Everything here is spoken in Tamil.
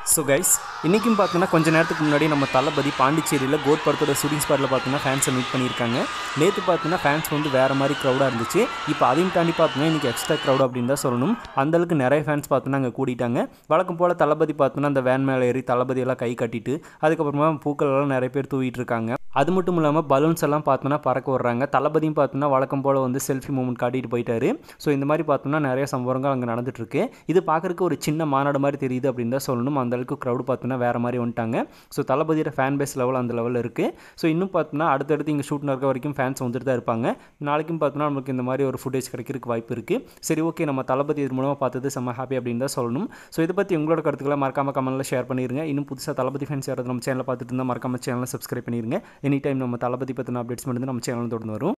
ஸோ கைஸ் இன்றைக்கும் பார்த்தீங்கன்னா கொஞ்ச நேரத்துக்கு முன்னாடி நம்ம தளபதி பாண்டிச்சேரியில் கோட் படத்தோட ஷூட்டிங் ஸ்பாட்டில் பார்த்தீங்கன்னா ஃபேன்ஸை மீட் பண்ணியிருக்காங்க நேற்று பார்த்தீங்கன்னா ஃபேன்ஸ் வந்து வேறு மாதிரி க்ரௌடாக இருந்துச்சு இப்போ அதையும் தாண்டி பார்த்தீங்கன்னா இன்றைக்கி எக்ஸ்ட்ரா க்ரௌட் அப்படின்னு தான் சொல்லணும் அந்தளவுக்கு நிறைய ஃபேன்ஸ் பார்த்தீங்கன்னா அங்கே கூட்டிட்டாங்க வழக்கம் போல் தளபதி பார்த்தீங்கன்னா அந்த வேன் மேலே ஏறி தளபதி எல்லாம் கை கட்டிட்டு அதுக்கப்புறமா பூக்கள் எல்லாம் நிறைய பேர் தூவிட்டு இருக்காங்க அது மட்டும் இல்லாமல் பலூன்ஸ் எல்லாம் பார்த்தோன்னா பறக்க விடுறாங்க தளபதியும் பார்த்தோன்னா வழக்கம் போல் வந்து செல்ஃபி மூமெண்ட் காட்டிட்டு போயிட்டாரு ஸோ இந்த மாதிரி பார்த்தோம்னா நிறைய சம்பவங்கள் அங்கே நடந்துட்டுருக்கு இது பார்க்குறக்கு ஒரு சின்ன மாநாடு மாதிரி தெரியுது அப்படின்னு தான் சொல்லணும் அந்த அளவுக்கு க்ரௌடு பார்த்தோன்னா வேறு மாதிரி வந்துட்டாங்க ஸோ தளபதியோட ஃபேன் பேஸ் லெவல் அந்த லெவலில் இருக்குது ஸோ இன்னும் பார்த்தோன்னா அடுத்தடுத்து இங்கே ஷூட் நடக்க வரைக்கும் ஃபேன்ஸ் வந்துட்டு தான் இருப்பாங்க நாளைக்கும் பார்த்தோன்னா நமக்கு இந்த மாதிரி ஒரு ஃபுட்டேஜ் கிடைக்கிறதுக்கு வாய்ப்பு இருக்குது சரி ஓகே நம்ம தளபதி இது மூலமாக பார்த்தது செம்ம ஹாப்பி அப்படின்னு தான் சொல்லணும் ஸோ இதை பற்றி உங்களோட கருத்துக்களை மறக்காம கமெண்ட்டில் ஷேர் பண்ணிடுங்க இன்னும் புதுசாக தளபதி ஃபேன்ஸ் யாராவது நம்ம சேனலை பார்த்துட்டு இருந்தால் மறக்காம சேனலை சப்ஸ்கிரைப் பண்ணிடுங்க எனி டைம் நம்ம தளபதி பற்றின அப்டேட்ஸ் மட்டும் நம்ம சேனல் தொடர்ந்து வரும்